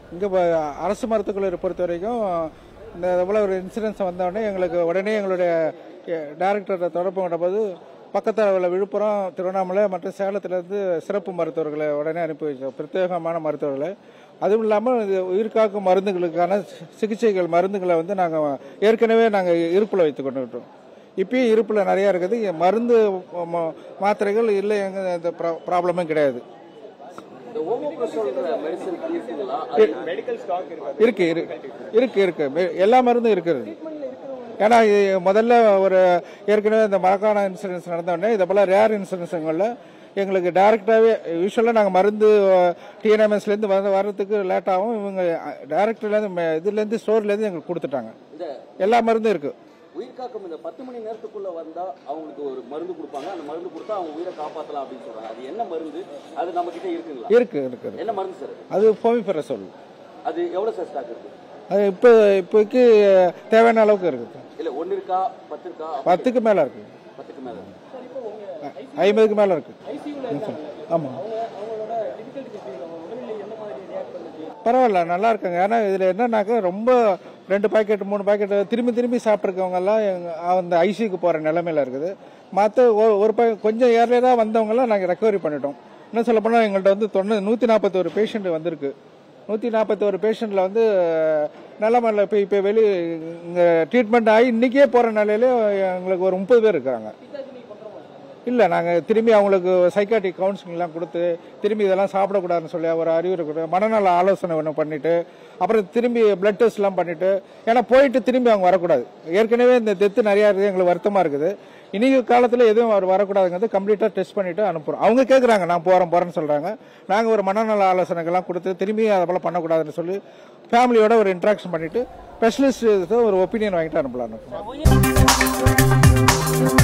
இங்கே அரசு மருத்துவக் கல்லூரி பொறுத்த வரைக்கும் இந்த இவ்வளோ ஒரு இன்சூரன்ஸ் வந்தோடனே எங்களுக்கு உடனே எங்களுடைய டைரக்டரை தொடர்பு கொண்டபோது பக்கத்தில் உள்ள விழுப்புரம் திருவண்ணாமலை மற்றும் சேலத்திலேருந்து சிறப்பு மருத்துவர்களை உடனே அனுப்பி வச்சோம் பிரத்யேகமான மருத்துவர்களை அதுவும் இல்லாமல் இது உயிர்காக்கும் மருந்துகளுக்கான சி- சிகிச்சைகள் மருந்துகளை வந்து நாங்கள் ஏற்கனவே நாங்கள் இருப்பில் வைத்து கொண்டுகிட்டோம் இப்பயும் இருப்பில் நிறையா இருக்குது இங்க மருந்து ம- மாத்திரைகள் இல்லை எங்க இந்த ப்ராப்ளமும் கிடையாது இந்த ஓமோப்ரசோல்ன்ற மெடிசன் இருக்குங்களா இருக்கு இருக்கு இருக்கு இருக்கு மெ- எல்லா மருந்தும் இருக்குது ஏன்னா இது முதல்ல ஒரு ஏற்கனவே இந்த மரக்கான இன்சூரன்ஸ் நடந்த உடனே இதை போல ரேர் இன்சூரன்ஸுங்களில் எங்களுக்கு டைரெக்டாகவே யூஸ்வலாக நாங்கள் மருந்து டிஎன்எம்எஸ்லேருந்து வர வர்றதுக்கு லேட் ஆகும் இவங்க டைரக்டர்லேருந்து இதுலேருந்து ஸ்டோர்லேருந்து எங்களுக்கு கொடுத்துட்டாங்க இந்த எல்லா மருந்தும் இருக்குது உயிர்காக்கும் இந்த பத்து மணி நேரத்துக்குள்ள வந்தா அவங்களுக்கு ஒரு மருந்து கொடுப்பாங்க அந்த மருந்து கொடுத்தா அவங்க உயிரை காப்பாத்தலாம் அப்படின்னு சொல்றாங்க அது என்ன மருந்து அது நம்ம கிட்ட இருக்குங்களா இருக்கு இருக்குது என்ன மருந்து சார் அது? அது ஃபோமிஃபெரசோல் அது எவ்வளவு சார் ஸ்டாக் இருக்கு அது இப்போ இப்போக்கு தேவையான அளவுக்கு இருக்குது இல்ல ஒன்னு இருக்கா பத்து இருக்கா பத்துக்கு மேலே இருக்குது பத்துக்கு மேல இருக்கு. ஐம்பதுக்கு மேலே இருக்குது ஆமாம் பரவாயில்ல நல்லா இருக்குங்க ஏன்னா இதில் என்னன்னாக்கா ரொம்ப ரெண்டு பாக்கெட் மூணு பாக்கெட் திரும்பி திரும்பி சாப்பிட்ருக்கவங்க எல்லாம் எங்க- அந்த ஐசியூக்கு போகிற நிலமையில இருக்குது மற்ற ஒரு பா கொஞ்சம் ஏர்லியராக வந்தவங்கலாம் நாங்கள் ரெக்கவரி பண்ணிட்டோம் இன்னும் சொல்ல போனால் எங்கள்கிட்ட வந்து தொண்ணூ நூற்றி நாற்பத்தோரு பேஷண்ட் வந்திருக்கு நூற்றி நாற்பத்தோரு பேஷண்ட்டில் வந்து நிலமையில இப்போ இப்போ வெளி இங்கே ட்ரீட்மெண்ட் ஆகி இன்றைக்கே போகிற நிலையில எங்களுக்கு ஒரு முப்பது பேர் இருக்காங்க இல்லை நாங்கள் திரும்பி அவங்களுக்கு சைக்காட்டிக் கவுன்சிலிங்லாம் கொடுத்து திரும்பி இதெல்லாம் சாப்பிடக்கூடாதுன்னு சொல்லி ஒரு அறிவுரை கொடுத்து மனநல ஆலோசனை ஒன்று பண்ணிட்டு அப்புறம் திரும்பி பிளட் டெஸ்ட்லாம் பண்ணிட்டு ஏன்னா போயிட்டு திரும்பி அவங்க வரக்கூடாது ஏற்கனவே இந்த டெத்து நிறையா இருக்குது எங்களுக்கு வருத்தமாக இருக்குது இனிய காலத்தில் எதுவும் அவர் வரக்கூடாதுங்கிறது கம்ப்ளீட்டாக டெஸ்ட் பண்ணிட்டு அனுப்புகிறோம் அவங்க கேட்குறாங்க நான் போகிறேன் போகிறேன்னு சொல்கிறாங்க நாங்கள் ஒரு மனநல ஆலோசனைகள்லாம் கொடுத்து திரும்பி அதை போல் பண்ணக்கூடாதுன்னு சொல்லி ஃபேமிலியோட ஒரு இன்ட்ராக்ஷன் பண்ணிட்டு ஸ்பெஷலிஸ்ட் ஒரு ஒப்பீனியன் வாங்கிட்டு அனுப்பலாம்னு இருக்கோம்.